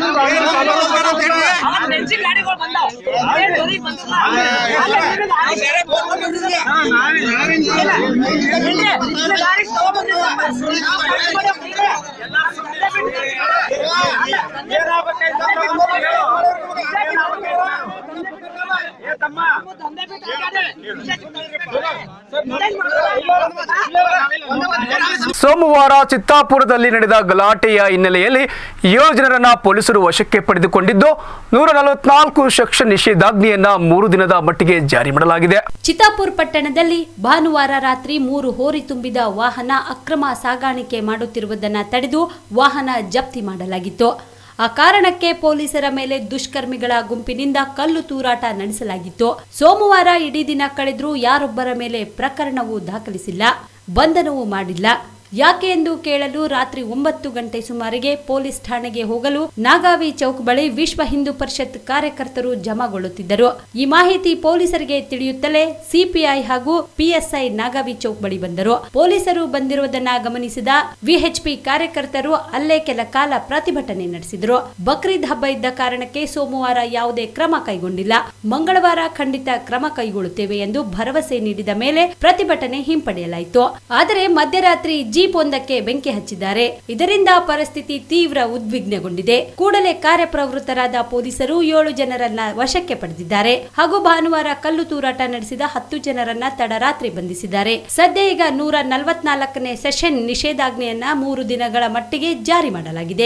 ಸೋಮವಾರ ಚಿತ್ತಾಪುರದಲ್ಲಿ ನಡೆದ ಗಲಾಟೆಯ ಹಿನ್ನೆಲೆಯಲ್ಲಿ ಏಳು ಜನರನ್ನ ಪೊಲೀಸರು ವಶಕ್ಕೆ ಪಡೆದುಕೊಂಡಿದ್ದು ನೂರ ನಲವತ್ನಾಲ್ಕು ಸೆಕ್ಷನ್ ನಿಷೇಧಾಜ್ಞೆಯನ್ನ ಮೂರು ದಿನದ ಮಟ್ಟಿಗೆ ಜಾರಿ ಮಾಡಲಾಗಿದೆ ಚಿತ್ತಾಪುರ್ ಪಟ್ಟಣದಲ್ಲಿ ಭಾನುವಾರ ರಾತ್ರಿ ಮೂರು ಹೋರಿ ತುಂಬಿದ ವಾಹನ ಅಕ್ರಮ ಸಾಗಾಣಿಕೆ ಮಾಡುತ್ತಿರುವುದನ್ನು ತಡೆದು ವಾಹನ ಜಪ್ತಿ ಮಾಡಲಾಗಿತ್ತು ಆ ಕಾರಣಕ್ಕೆ ಪೊಲೀಸರ ಮೇಲೆ ದುಷ್ಕರ್ಮಿಗಳ ಗುಂಪಿನಿಂದ ಕಲ್ಲು ತೂರಾಟ ನಡೆಸಲಾಗಿತ್ತು ಸೋಮವಾರ ಇಡೀ ದಿನ ಕಳೆದ್ರೂ ಯಾರೊಬ್ಬರ ಮೇಲೆ ಪ್ರಕರಣವೂ ದಾಖಲಿಸಿಲ್ಲ ಬಂಧನವೂ ಮಾಡಿಲ್ಲ ಯಾಕೆ ಎಂದು ಕೇಳಲು ರಾತ್ರಿ ಒಂಬತ್ತು ಗಂಟೆ ಸುಮಾರಿಗೆ ಪೊಲೀಸ್ ಠಾಣೆಗೆ ಹೋಗಲು ನಾಗಾವಿ ಚೌಕ್ ಬಳಿ ವಿಶ್ವ ಹಿಂದೂ ಪರಿಷತ್ ಕಾರ್ಯಕರ್ತರು ಜಮಾಗೊಳ್ಳುತ್ತಿದ್ದರು ಈ ಮಾಹಿತಿ ಪೊಲೀಸರಿಗೆ ತಿಳಿಯುತ್ತಲೇ ಸಿಪಿಐ ಹಾಗೂ ಪಿಎಸ್ಐ ನಾಗಾವಿ ಚೌಕ್ ಬಳಿ ಬಂದರು ಪೊಲೀಸರು ಬಂದಿರುವುದನ್ನ ಗಮನಿಸಿದ ವಿಎಚ್ಪಿ ಕಾರ್ಯಕರ್ತರು ಅಲ್ಲೇ ಕೆಲ ಕಾಲ ಪ್ರತಿಭಟನೆ ನಡೆಸಿದರು ಬಕ್ರೀದ್ ಹಬ್ಬ ಇದ್ದ ಕಾರಣಕ್ಕೆ ಸೋಮವಾರ ಯಾವುದೇ ಕ್ರಮ ಕೈಗೊಂಡಿಲ್ಲ ಮಂಗಳವಾರ ಖಂಡಿತ ಕ್ರಮ ಕೈಗೊಳ್ಳುತ್ತೇವೆ ಎಂದು ಭರವಸೆ ನೀಡಿದ ಮೇಲೆ ಪ್ರತಿಭಟನೆ ಹಿಂಪಡೆಯಲಾಯಿತು ಆದರೆ ಮಧ್ಯರಾತ್ರಿ ಜೀಪ್ ಒಂದಕ್ಕೆ ಬೆಂಕಿ ಹಚ್ಚಿದ್ದಾರೆ ಇದರಿಂದ ಪರಿಸ್ಥಿತಿ ತೀವ್ರ ಉದ್ವಿಗ್ನಗೊಂಡಿದೆ ಕೂಡಲೇ ಕಾರ್ಯಪ್ರವೃತ್ತರಾದ ಪೊಲೀಸರು ಏಳು ಜನರನ್ನ ವಶಕ್ಕೆ ಪಡೆದಿದ್ದಾರೆ ಹಾಗೂ ಭಾನುವಾರ ಕಲ್ಲು ತೂರಾಟ ನಡೆಸಿದ ಹತ್ತು ಜನರನ್ನ ತಡರಾತ್ರಿ ಬಂಧಿಸಿದ್ದಾರೆ ಸದ್ಯ ಈಗ ನೂರ ನಲವತ್ನಾಲ್ಕನೇ ಸೆಷನ್ ನಿಷೇಧಾಜ್ಞೆಯನ್ನ ಮೂರು ದಿನಗಳ ಮಟ್ಟಿಗೆ ಜಾರಿ ಮಾಡಲಾಗಿದೆ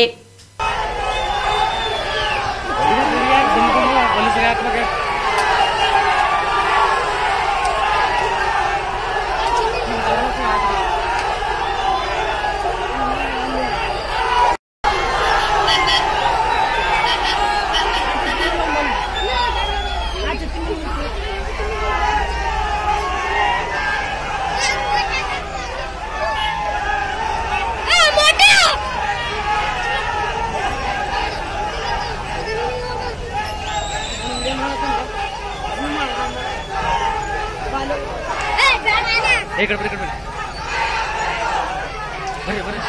ಏ ಕಡೆ ಬರ್ರಿ, ಈ ಕಡೆ ಬರ್ರಿ. ಬರ್ರಿ ಬರ್ರಿ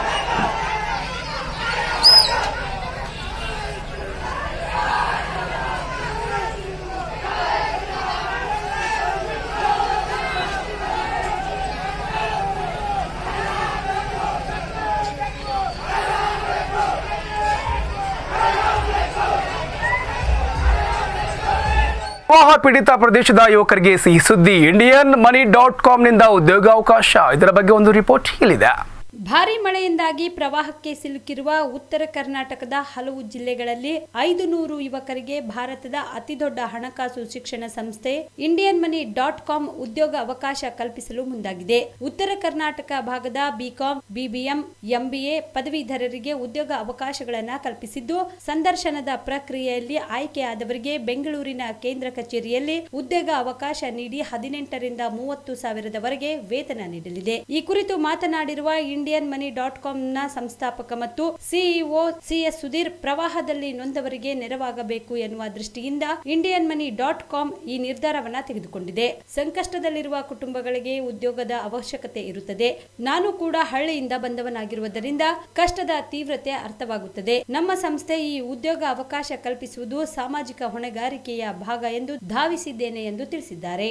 ಪ್ರವಾಹ ಪೀಡಿತ ಪ್ರದೇಶದ ಯುವಕರಿಗೆ ಸಿಹಿ ಸುದ್ದಿ ಇಂಡಿಯನ್ ಮನಿ ಡಾಟ್ ಕಾಮ್ನಿಂದ ಉದ್ಯೋಗಾವಕಾಶ ಇದರ ಬಗ್ಗೆ ಒಂದು ರಿಪೋರ್ಟ್ ಇಲ್ಲಿದೆ ಭಾರಿ ಮಳೆಯಿಂದಾಗಿ ಪ್ರವಾಹಕ್ಕೆ ಸಿಲುಕಿರುವ ಉತ್ತರ ಕರ್ನಾಟಕದ ಹಲವು ಜಿಲ್ಲೆಗಳಲ್ಲಿ ಐದು ನೂರು ಯುವಕರಿಗೆ ಭಾರತದ ಅತಿದೊಡ್ಡ ಹಣಕಾಸು ಶಿಕ್ಷಣ ಸಂಸ್ಥೆ ಇಂಡಿಯನ್ ಮನಿ ಡಾಟ್ ಕಾಮ್ ಉದ್ಯೋಗ ಅವಕಾಶ ಕಲ್ಪಿಸಲು ಮುಂದಾಗಿದೆ ಉತ್ತರ ಕರ್ನಾಟಕ ಭಾಗದ ಬಿಕಾಂ ಬಿಬಿಎಂ ಎಂಬಿಎ ಪದವೀಧರರಿಗೆ ಉದ್ಯೋಗ ಅವಕಾಶಗಳನ್ನು ಕಲ್ಪಿಸಿದ್ದು ಸಂದರ್ಶನದ ಪ್ರಕ್ರಿಯೆಯಲ್ಲಿ ಆಯ್ಕೆಯಾದವರಿಗೆ ಬೆಂಗಳೂರಿನ ಕೇಂದ್ರ ಕಚೇರಿಯಲ್ಲಿ ಉದ್ಯೋಗ ಅವಕಾಶ ನೀಡಿ ಹದಿನೆಂಟರಿಂದ ಮೂವತ್ತು ಸಾವಿರದವರೆಗೆ ವೇತನ ನೀಡಲಿದೆ ಈ ಕುರಿತು ಮಾತನಾಡಿರುವ ಇಂಡಿಯನ್ ಮನಿ ಡಾಟ್ ಕಾಮ್ ನ ಸಂಸ್ಥಾಪಕ ಮತ್ತು ಸಿಇಒ ಸಿಎಸ್ ಸುಧೀರ್ ಪ್ರವಾಹದಲ್ಲಿ ನೊಂದವರಿಗೆ ನೆರವಾಗಬೇಕು ಎನ್ನುವ ದೃಷ್ಟಿಯಿಂದ ಇಂಡಿಯನ್ ಮನಿ ಡಾಟ್ ಕಾಮ್ ಈ ನಿರ್ಧಾರವನ್ನ ತೆಗೆದುಕೊಂಡಿದೆ ಸಂಕಷ್ಟದಲ್ಲಿರುವ ಕುಟುಂಬಗಳಿಗೆ ಉದ್ಯೋಗದ ಅವಶ್ಯಕತೆ ಇರುತ್ತದೆ ನಾನು ಕೂಡ ಹಳ್ಳಿಯಿಂದ ಬಂದವನಾಗಿರುವುದರಿಂದ ಕಷ್ಟದ ತೀವ್ರತೆ ಅರ್ಥವಾಗುತ್ತದೆ ನಮ್ಮ ಸಂಸ್ಥೆ ಈ ಉದ್ಯೋಗ ಅವಕಾಶ ಕಲ್ಪಿಸುವುದು ಸಾಮಾಜಿಕ ಹೊಣೆಗಾರಿಕೆಯ ಭಾಗ ಎಂದು ಧಾವಿಸಿದ್ದೇನೆ ಎಂದು ತಿಳಿಸಿದ್ದಾರೆ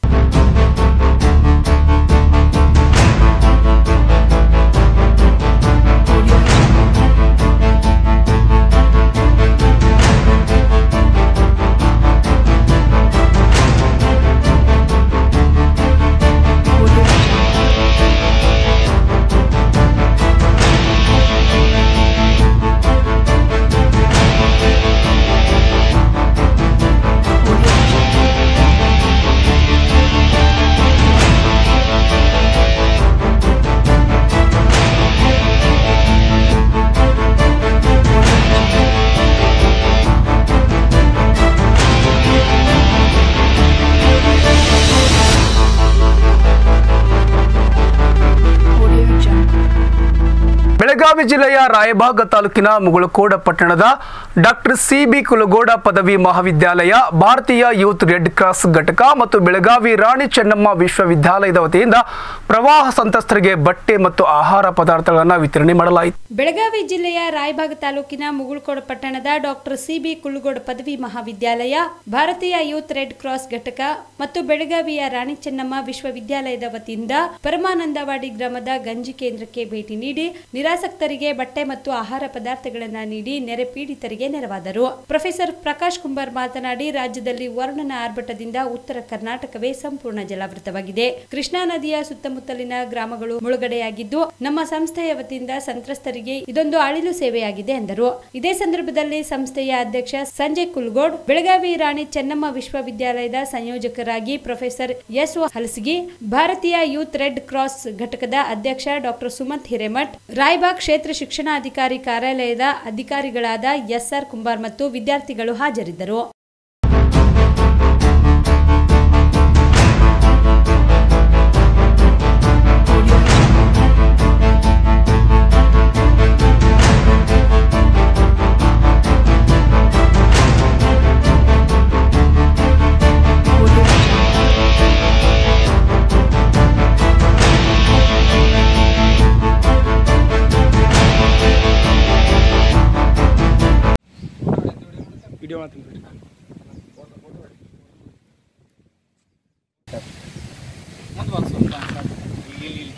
ಬೆಳಗಾವಿ ಜಿಲ್ಲೆಯ ರಾಯಬಾಗ ತಾಲೂಕಿನ ಮುಗಳಕೋಡ ಪಟ್ಟಣದ ಡಾಕ್ಟರ್ ಸಿ ಬಿ ಕುಲಗೋಡ ಪದವಿ ಮಹಾವಿದ್ಯಾಲಯ ಭಾರತೀಯ ಯೂತ್ ರೆಡ್ ಕ್ರಾಸ್ ಘಟಕ ಮತ್ತು ಬೆಳಗಾವಿ ರಾಣಿ ಚೆನ್ನಮ್ಮ ವಿಶ್ವವಿದ್ಯಾಲಯದ ವತಿಯಿಂದ ಪ್ರವಾಹ ಸಂತ್ರಸ್ತರಿಗೆ ಬಟ್ಟೆ ಮತ್ತು ಆಹಾರ ಪದಾರ್ಥಗಳನ್ನು ವಿತರಣೆ ಮಾಡಲಾಯಿತು ಬೆಳಗಾವಿ ಜಿಲ್ಲೆಯ ರಾಯಬಾಗ ತಾಲೂಕಿನ ಮುಗುಳ್ಕೋಡ ಪಟ್ಟಣದ ಡಾಕ್ಟರ್ ಸಿಬಿ ಕುಳ್ಳುಗೋಡ್ ಪದವಿ ಮಹಾವಿದ್ಯಾಲಯ ಭಾರತೀಯ ಯೂತ್ ರೆಡ್ ಕ್ರಾಸ್ ಘಟಕ ಮತ್ತು ಬೆಳಗಾವಿಯ ರಾಣಿ ಚೆನ್ನಮ್ಮ ವಿಶ್ವವಿದ್ಯಾಲಯದ ವತಿಯಿಂದ ಪರಮಾನಂದವಾಡಿ ಗ್ರಾಮದ ಗಂಜಿ ಕೇಂದ್ರಕ್ಕೆ ಭೇಟಿ ನೀಡಿ ನಿರಾಸಕ್ತರಿಗೆ ಬಟ್ಟೆ ಮತ್ತು ಆಹಾರ ಪದಾರ್ಥಗಳನ್ನು ನೀಡಿ ನೆರೆ ಪೀಡಿತರಿಗೆ ನೆರವಾದರು ಪ್ರೊಫೆಸರ್ ಪ್ರಕಾಶ್ ಕುಂಬಾರ್ ಮಾತನಾಡಿ ರಾಜ್ಯದಲ್ಲಿ ವರುಣನ ಆರ್ಭಟದಿಂದ ಉತ್ತರ ಕರ್ನಾಟಕವೇ ಸಂಪೂರ್ಣ ಜಲಾವೃತವಾಗಿದೆ ಕೃಷ್ಣಾ ನದಿಯ ಸುತ್ತಮುತ್ತಲಿನ ಗ್ರಾಮಗಳು ಮುಳುಗಡೆಯಾಗಿದ್ದು ನಮ್ಮ ಸಂಸ್ಥೆಯ ವತಿಯಿಂದ ಸಂತ್ರಸ್ತರಿಗೆ ಇದೊಂದು ಅಳಿಲು ಸೇವೆಯಾಗಿದೆ ಎಂದರು ಇದೇ ಸಂದರ್ಭದಲ್ಲಿ ಸಂಸ್ಥೆಯ ಅಧ್ಯಕ್ಷ ಸಂಜಯ್ ಕುಲ್ಗೋಡ್ ಬೆಳಗಾವಿ ರಾಣಿ ಚೆನ್ನಮ್ಮ ವಿಶ್ವವಿದ್ಯಾಲಯದ ಸಂಯೋಜಕರಾಗಿ ಪ್ರೊಫೆಸರ್ ಎಸ್ ಒ ಹಲಸಗಿ ಭಾರತೀಯ ಯೂತ್ ರೆಡ್ ಕ್ರಾಸ್ ಘಟಕದ ಅಧ್ಯಕ್ಷ ಡಾಕ್ಟರ್ ಸುಮಂತ್ ಹಿರೇಮಠ್ ರಾಯಬಾಗ್ ಕ್ಷೇತ್ರ ಶಿಕ್ಷಣಾಧಿಕಾರಿ ಕಾರ್ಯಾಲಯದ ಅಧಿಕಾರಿಗಳಾದ ಎಸ್ಆರ್ ಕುಂಬಾರ್ ಮತ್ತು ವಿದ್ಯಾರ್ಥಿಗಳು ಹಾಜರಿದ್ದರು ವಿಡಿಯೋ ಮಾಡ್ತೀನಿ ಮುಂದೆ ಒಂದು ಸ್ವಲ್ಪ ಸಾಕು. ಇಲ್ಲಿ ಇಲ್ಲಿ ಇಲ್ಲಿ.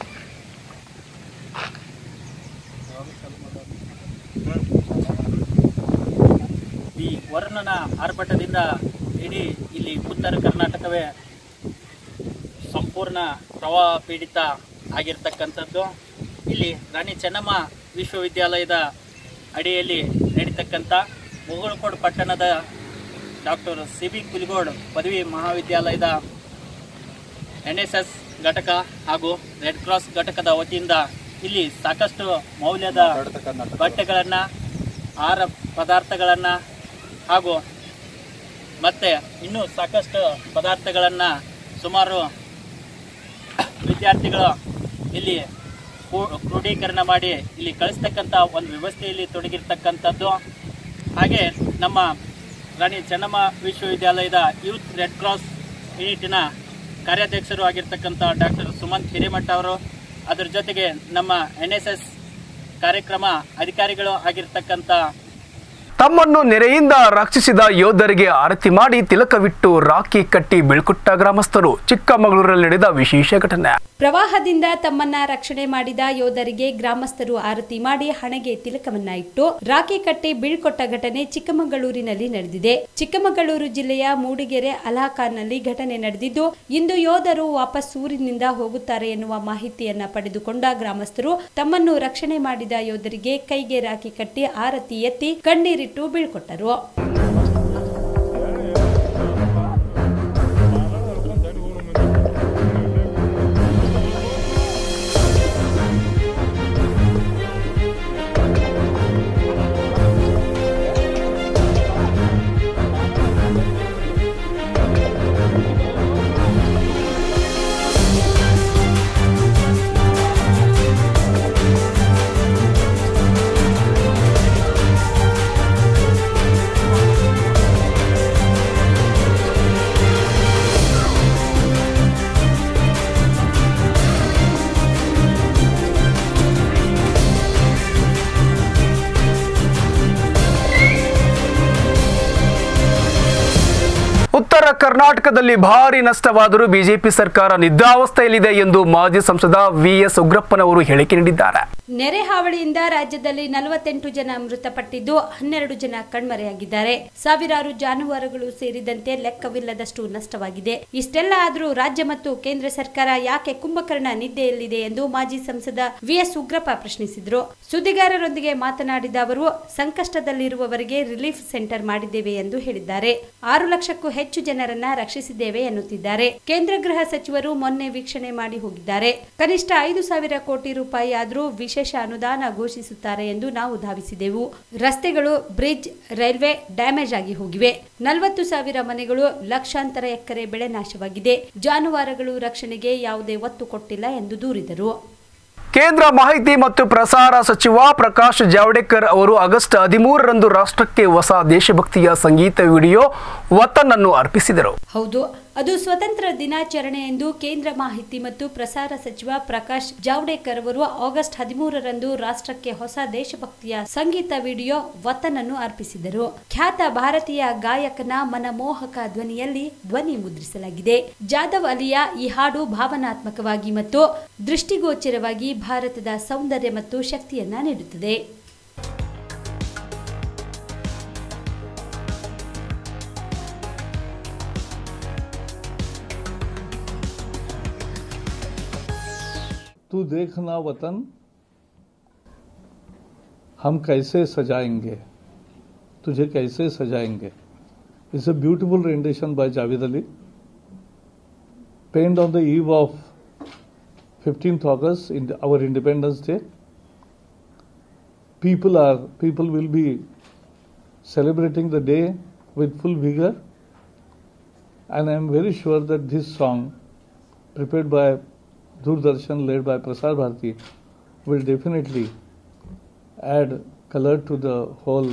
ಈ ವರ್ಣನ ಆರ್ಭಟದಿಂದ ಇಡೀ ಇಲ್ಲಿ ಉತ್ತರ ಕರ್ನಾಟಕವೇ ಸಂಪೂರ್ಣ ಪ್ರವಾಹ ಪೀಡಿತ ಆಗಿರ್ತಕ್ಕಂಥದ್ದು ಇಲ್ಲಿ ರಾಣಿ ಚೆನ್ನಮ್ಮ ವಿಶ್ವವಿದ್ಯಾಲಯದ ಅಡಿಯಲ್ಲಿ ನಡೀತಕ್ಕಂಥ ಮುಗುಳ್ಕೋಡ್ ಪಟ್ಟಣದ ಡಾಕ್ಟರ್ ಸಿ ಬಿ ಕುಲಿಗೋಡ್ ಪದವಿ ಮಹಾವಿದ್ಯಾಲಯದ ಎನ್ ಎಸ್ ಎಸ್ ಘಟಕ ಹಾಗೂ ರೆಡ್ ಕ್ರಾಸ್ ಘಟಕದ ವತಿಯಿಂದ ಇಲ್ಲಿ ಸಾಕಷ್ಟು ಮೌಲ್ಯದ ಬಟ್ಟೆಗಳನ್ನು ಆಹಾರ ಪದಾರ್ಥಗಳನ್ನು ಹಾಗೂ ಮತ್ತು ಇನ್ನೂ ಸಾಕಷ್ಟು ಪದಾರ್ಥಗಳನ್ನು ಸುಮಾರು ವಿದ್ಯಾರ್ಥಿಗಳು ಇಲ್ಲಿ ಕ್ರೂ- ಕ್ರೋಢೀಕರಣ ಮಾಡಿ ಇಲ್ಲಿ ಕಳಿಸ್ತಕ್ಕಂಥ ಒಂದು ವ್ಯವಸ್ಥೆಯಲ್ಲಿ ತೊಡಗಿರ್ತಕ್ಕಂಥದ್ದು ಹಾಗೆ ನಮ್ಮ ರಾಣಿ ಚೆನ್ನಮ್ಮ ವಿಶ್ವವಿದ್ಯಾಲಯದ ಯೂತ್ ರೆಡ್ ಕ್ರಾಸ್ ಯೂನಿಟಿನ ಕಾರ್ಯಾಧ್ಯಕ್ಷರು ಆಗಿರ್ತಕ್ಕಂಥ ಡಾಕ್ಟರ್ ಸುಮಂತ್ ಹಿರೇಮಠ ಅವರು ಅದರ ಜೊತೆಗೆ ನಮ್ಮ ಎನ್ ಎಸ್ ಎಸ್ ಕಾರ್ಯಕ್ರಮ ಅಧಿಕಾರಿಗಳು ಆಗಿರ್ತಕ್ಕಂಥ ತಮ್ಮನ್ನು ನೆರೆಯಿಂದ ರಕ್ಷಿಸಿದ ಯೋಧರಿಗೆ ಆರತಿ ಮಾಡಿ ತಿಲಕವಿಟ್ಟು ರಾಖಿ ಕಟ್ಟಿ ಬೀಳ್ಕೊಟ್ಟ ಗ್ರಾಮಸ್ಥರು ಚಿಕ್ಕಮಗಳೂರಲ್ಲಿ ನಡೆದ ವಿಶೇಷ ಘಟನೆ ಪ್ರವಾಹದಿಂದ ತಮ್ಮನ್ನ ರಕ್ಷಣೆ ಮಾಡಿದ ಯೋಧರಿಗೆ ಗ್ರಾಮಸ್ಥರು ಆರತಿ ಮಾಡಿ ಹಣೆಗೆ ತಿಲಕವನ್ನ ಇಟ್ಟು ರಾಖಿ ಕಟ್ಟಿ ಬೀಳ್ಕೊಟ್ಟ ಘಟನೆ ಚಿಕ್ಕಮಗಳೂರಿನಲ್ಲಿ ನಡೆದಿದೆ ಚಿಕ್ಕಮಗಳೂರು ಜಿಲ್ಲೆಯ ಮೂಡಿಗೆರೆ ಅಲಹಾಖಾನ್ನಲ್ಲಿ ಘಟನೆ ನಡೆದಿದ್ದು ಇಂದು ಯೋಧರು ವಾಪಸ್ ಊರಿನಿಂದ ಹೋಗುತ್ತಾರೆ ಎನ್ನುವ ಮಾಹಿತಿಯನ್ನ ಪಡೆದುಕೊಂಡ ಗ್ರಾಮಸ್ಥರು ತಮ್ಮನ್ನು ರಕ್ಷಣೆ ಮಾಡಿದ ಯೋಧರಿಗೆ ಕೈಗೆ ರಾಖಿ ಕಟ್ಟಿ ಆರತಿ ಎತ್ತಿ ಕಣ್ಣೀರಿಟ್ಟು ಬೀಳ್ಕೊಟ್ಟರು ಉತ್ತರ ಕರ್ನಾಟಕದಲ್ಲಿ ಭಾರಿ ನಷ್ಟವಾದರೂ ಬಿಜೆಪಿ ಸರ್ಕಾರ ನಿದ್ರಾವಸ್ಥೆಯಲ್ಲಿದೆ ಎಂದು ಮಾಜಿ ಸಂಸದ ವಿಎಸ್ ಉಗ್ರಪ್ಪನವರು ಹೇಳಿಕೆ ನೀಡಿದ್ದಾರೆ ನೆರೆ ಹಾವಳಿಯಿಂದ ರಾಜ್ಯದಲ್ಲಿ ನಲವತ್ತೆಂಟು ಜನ ಮೃತಪಟ್ಟಿದ್ದು ಹನ್ನೆರಡು ಜನ ಕಣ್ಮರೆಯಾಗಿದ್ದಾರೆ ಸಾವಿರಾರು ಜಾನುವಾರುಗಳು ಸೇರಿದಂತೆ ಲೆಕ್ಕವಿಲ್ಲದಷ್ಟು ನಷ್ಟವಾಗಿದೆ ಇಷ್ಟೆಲ್ಲ ಆದರೂ ರಾಜ್ಯ ಮತ್ತು ಕೇಂದ್ರ ಸರ್ಕಾರ ಯಾಕೆ ಕುಂಭಕರ್ಣ ನಿದ್ದೆಯಲ್ಲಿದೆ ಎಂದು ಮಾಜಿ ಸಂಸದ ವಿಎಸ್ ಉಗ್ರಪ್ಪ ಪ್ರಶ್ನಿಸಿದರು ಸುದ್ದಿಗಾರರೊಂದಿಗೆ ಮಾತನಾಡಿದ ಅವರು ಸಂಕಷ್ಟದಲ್ಲಿರುವವರಿಗೆ ರಿಲೀಫ್ ಸೆಂಟರ್ ಮಾಡಿದ್ದೇವೆ ಎಂದು ಹೇಳಿದ್ದಾರೆ ಆರು ಲಕ್ಷಕ್ಕೂ ಹೆಚ್ಚು ಜನರನ್ನ ರಕ್ಷಿಸಿದ್ದೇವೆ ಎನ್ನುತ್ತಿದ್ದಾರೆ ಕೇಂದ್ರ ಗೃಹ ಸಚಿವರು ಮೊನ್ನೆ ವೀಕ್ಷಣೆ ಮಾಡಿ ಹೋಗಿದ್ದಾರೆ ಕನಿಷ್ಠ ಐದು ಸಾವಿರ ಕೋಟಿ ರೂಪಾಯಿ ಆದರೂ ವಿಶೇಷ ಅನುದಾನ ಘೋಷಿಸುತ್ತಾರೆ ಎಂದು ನಾವು ಧಾವಿಸಿದೆವು ರಸ್ತೆಗಳು ಬ್ರಿಡ್ಜ್ ರೈಲ್ವೆ ಡ್ಯಾಮೇಜ್ ಆಗಿ ಹೋಗಿವೆ ನಲವತ್ತು ಸಾವಿರ ಮನೆಗಳು ಲಕ್ಷಾಂತರ ಎಕರೆ ಬೆಳೆ ನಾಶವಾಗಿದೆ ಜಾನುವಾರುಗಳು ರಕ್ಷಣೆಗೆ ಯಾವುದೇ ಒತ್ತು ಕೊಟ್ಟಿಲ್ಲ ಎಂದು ದೂರಿದರು ಕೇಂದ್ರ ಮಾಹಿತಿ ಮತ್ತು ಪ್ರಸಾರ ಸಚಿವ ಪ್ರಕಾಶ್ ಜಾವಡೇಕರ್ ಅವರು ಆಗಸ್ಟ್ ಹದಿಮೂರರಂದು ರಾಷ್ಟ್ರಕ್ಕೆ ಹೊಸ ದೇಶಭಕ್ತಿಯ ಸಂಗೀತ ವಿಡಿಯೋ ವತನ್ ಅನ್ನು ಅರ್ಪಿಸಿದರು ಹೌದು ಅದು ಸ್ವತಂತ್ರ ದಿನಾಚರಣೆ ಎಂದು ಕೇಂದ್ರ ಮಾಹಿತಿ ಮತ್ತು ಪ್ರಸಾರ ಸಚಿವ ಪ್ರಕಾಶ್ ಜಾವಡೇಕರ್ ಅವರು ಆಗಸ್ಟ್ ಹದಿಮೂರರಂದು ರಾಷ್ಟ್ರಕ್ಕೆ ಹೊಸ ದೇಶಭಕ್ತಿಯ ಸಂಗೀತ ವಿಡಿಯೋ ವತನ್ ಅನ್ನು ಅರ್ಪಿಸಿದರು ಖ್ಯಾತ ಭಾರತೀಯ ಗಾಯಕನ ಮನಮೋಹಕ ಧ್ವನಿಯಲ್ಲಿ ಧ್ವನಿ ಮುದ್ರಿಸಲಾಗಿದೆ ಜಾಧವ್ ಅಲಿಯ ಈ ಹಾಡು ಭಾವನಾತ್ಮಕವಾಗಿ ಮತ್ತು ದೃಷ್ಟಿಗೋಚರವಾಗಿ ಭಾರತದ ಸೌಂದರ್ಯ ಮತ್ತು ಶಕ್ತಿಯನ್ನ ನೀಡುತ್ತದೆ तू देखना वतन हम कैसे सजाएंगे तुझे कैसे सजाएंगे it's a beautiful rendition by Javed Ali penned on the eve of 15th August in our Independence Day people are people will be celebrating the day with full vigor and I am very sure that this song prepared by Doordarshan led by Prasar Bharati will definitely add color to the whole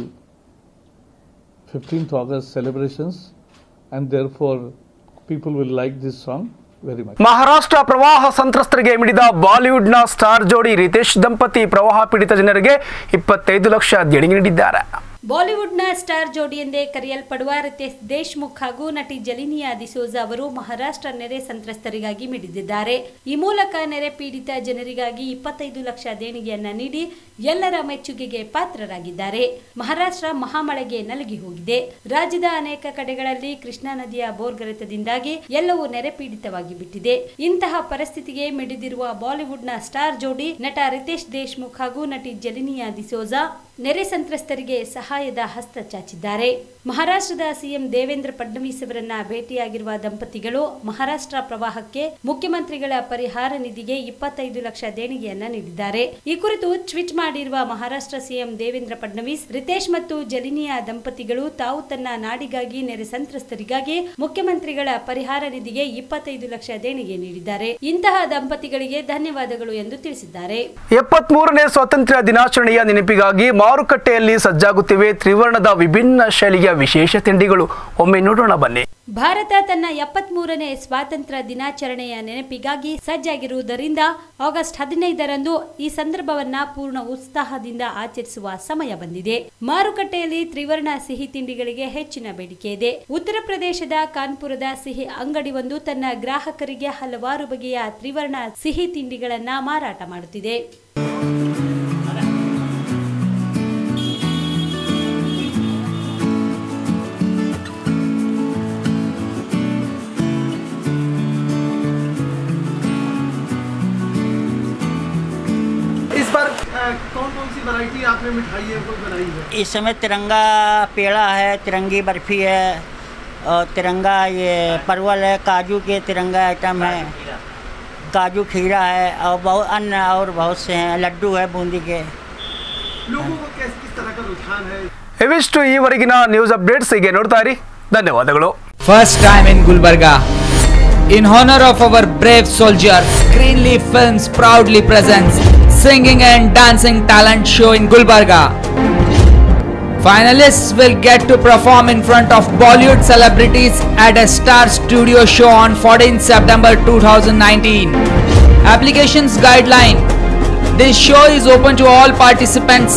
15th August celebrations and therefore people will like this song very much. Maharashtra ಪ್ರವಾಹ ಸಂತ್ರಸ್ತರಿಗೆ ಮಿಡಿದ ಬಾಲಿವುಡ್ನ star ಜೋಡಿ ರಿತೇಶ್ ದಂಪತಿ ಪ್ರವಾಹ ಪೀಡಿತ ಜನರಿಗೆ ಇಪ್ಪತ್ತೈದು ಲಕ್ಷ ದೇಣಿಗೆ ನೀಡಿದ್ದಾರೆ ಬಾಲಿವುಡ್ನ ಸ್ಟಾರ್ ಜೋಡಿ ಎಂದೇ ಕರೆಯಲ್ಪಡುವ ರಿತೇಶ್ ದೇಶ್ಮುಖ್ ಹಾಗೂ ನಟಿ ಜಲಿನಿಯಾ ದಿಸೋಜ ಅವರು ಮಹಾರಾಷ್ಟ್ರ ನೆರೆ ಸಂತ್ರಸ್ತರಿಗಾಗಿ ಮಿಡಿದಿದ್ದಾರೆ ಈ ಮೂಲಕ ನೆರೆ ಪೀಡಿತ ಜನರಿಗಾಗಿ ಇಪ್ಪತ್ತೈದು ಲಕ್ಷ ದೇಣಿಗೆಯನ್ನ ನೀಡಿ ಎಲ್ಲರ ಮೆಚ್ಚುಗೆಗೆ ಪಾತ್ರರಾಗಿದ್ದಾರೆ ಮಹಾರಾಷ್ಟ್ರ ಮಹಾಮಳೆಗೆ ನಲುಗಿ ಹೋಗಿದೆ ರಾಜ್ಯದ ಅನೇಕ ಕಡೆಗಳಲ್ಲಿ ಕೃಷ್ಣಾ ನದಿಯ ಬೋರ್ಗರೆತದಿಂದಾಗಿ ಎಲ್ಲವೂ ನೆರೆ ಪೀಡಿತವಾಗಿ ಬಿಟ್ಟಿದೆ ಇಂತಹ ಪರಿಸ್ಥಿತಿಗೆ ಮಿಡಿದಿರುವ ಬಾಲಿವುಡ್ನ ಸ್ಟಾರ್ ಜೋಡಿ ನಟ ರಿತೇಶ್ ದೇಶ್ಮುಖ್ ಹಾಗೂ ನಟಿ ಜಲಿನಿಯಾ ದಿಸೋಜಾ ನೆರೆ ಸಂತ್ರಸ್ತರಿಗೆ ಸಹಾಯದ ಹಸ್ತ ಚಾಚಿದ್ದಾರೆ ಮಹಾರಾಷ್ಟ್ರದ ಸಿಎಂ ದೇವೇಂದ್ರ ಫಡ್ನವೀಸ್ ಅವರನ್ನ ಭೇಟಿಯಾಗಿರುವ ದಂಪತಿಗಳು ಮಹಾರಾಷ್ಟ್ರ ಪ್ರವಾಹಕ್ಕೆ ಮುಖ್ಯಮಂತ್ರಿಗಳ ಪರಿಹಾರ ನಿಧಿಗೆ ಇಪ್ಪತ್ತೈದು ಲಕ್ಷ ದೇಣಿಗೆಯನ್ನ ನೀಡಿದ್ದಾರೆ ಈ ಕುರಿತು ಟ್ವೀಟ್ ಮಾಡಿರುವ ಮಹಾರಾಷ್ಟ್ರ ಸಿಎಂ ದೇವೇಂದ್ರ ಫಡ್ನವೀಸ್ ರಿತೇಶ್ ಮತ್ತು ಜಲಿನಿಯಾ ದಂಪತಿಗಳು ತಾವು ತನ್ನ ನಾಡಿಗಾಗಿ ನೆರೆ ಸಂತ್ರಸ್ತರಿಗಾಗಿ ಮುಖ್ಯಮಂತ್ರಿಗಳ ಪರಿಹಾರ ನಿಧಿಗೆ ಇಪ್ಪತ್ತೈದು ಲಕ್ಷ ದೇಣಿಗೆ ನೀಡಿದ್ದಾರೆ ಇಂತಹ ದಂಪತಿಗಳಿಗೆ ಧನ್ಯವಾದಗಳು ಎಂದು ತಿಳಿಸಿದ್ದಾರೆ ಎಪ್ಪತ್ಮೂರನೇ ಸ್ವಾತಂತ್ರ್ಯ ದಿನಾಚರಣೆಯ ನೆನಪಿಗಾಗಿ ಮಾರುಕಟ್ಟೆಯಲ್ಲಿ ಸಜ್ಜಾಗುತ್ತಿವೆ ತ್ರಿವರ್ಣದ ವಿಭಿನ್ನ ಶೈಲಿಯ ವಿಶೇಷ ತಿಂಡಿಗಳು ಒಮ್ಮೆ ನೋಡೋಣ ಬನ್ನಿ ಭಾರತ ತನ್ನ ಎಪ್ಪತ್ಮೂರನೇ ಸ್ವಾತಂತ್ರ್ಯ ದಿನಾಚರಣೆಯ ನೆನಪಿಗಾಗಿ ಸಜ್ಜಾಗಿರುವುದರಿಂದ ಆಗಸ್ಟ್ ಹದಿನೈದರಂದು ಈ ಸಂದರ್ಭವನ್ನ ಪೂರ್ಣ ಉತ್ಸಾಹದಿಂದ ಆಚರಿಸುವ ಸಮಯ ಬಂದಿದೆ ಮಾರುಕಟ್ಟೆಯಲ್ಲಿ ತ್ರಿವರ್ಣ ಸಿಹಿ ತಿಂಡಿಗಳಿಗೆ ಹೆಚ್ಚಿನ ಬೇಡಿಕೆ ಇದೆ ಉತ್ತರ ಪ್ರದೇಶದ ಕಾನ್ಪುರದ ಸಿಹಿ ಅಂಗಡಿಯೊಂದು ತನ್ನ ಗ್ರಾಹಕರಿಗೆ ಹಲವಾರು ಬಗೆಯ ತ್ರಿವರ್ಣ ಸಿಹಿ ತಿಂಡಿಗಳನ್ನ ಮಾರಾಟ ಮಾಡುತ್ತಿದೆ इस बार कौन कौन सी वैरायटी आपने मिठाई है कोई बनाई है इस समय तिरंगा पेड़ा है तिरंगी बर्फ़ी है और तिरंगा ये परवल है काजू के तिरंगा आइटम है काजू खीरा है और बहुत अन्य और बहुत से हैं लड्डू है बूंदी के लोगों को किस किस तरह का रुझान है ಇವಿಷ್ಟು ಈವರೆಗಿನ ನ್ಯೂಸ್ ಅಪ್ಡೇಟ್ಸ್ ಹೀಗೆ ನೋಡ್ತಾ ಇರಿ ಧನ್ಯವಾದಗಳು First time in Gulbarga. In honor of our brave soldiers, Greenleaf Films proudly presents Singing and Dancing Talent Show in Gulbarga. Finalists will get to perform in front of Bollywood celebrities at a star studio show on 14 September 2019. Applications guideline This show is open to all participants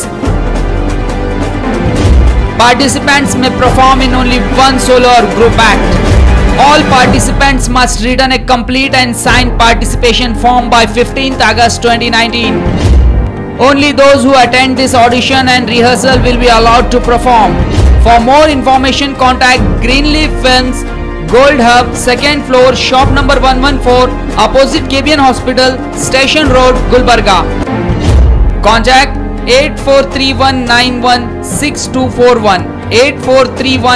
Participants may perform in only one solo or group act. All participants must return a complete and signed participation form by 15th August 2019. Only those who attend this audition and rehearsal will be allowed to perform. For more information, contact Greenleaf Films, Gold Hub, second floor, shop number 114, opposite KBN Hospital, Station Road, Gulbarga. Contact 8431916241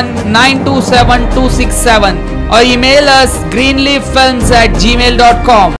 8431927267 or email us greenleaffilms at gmail.com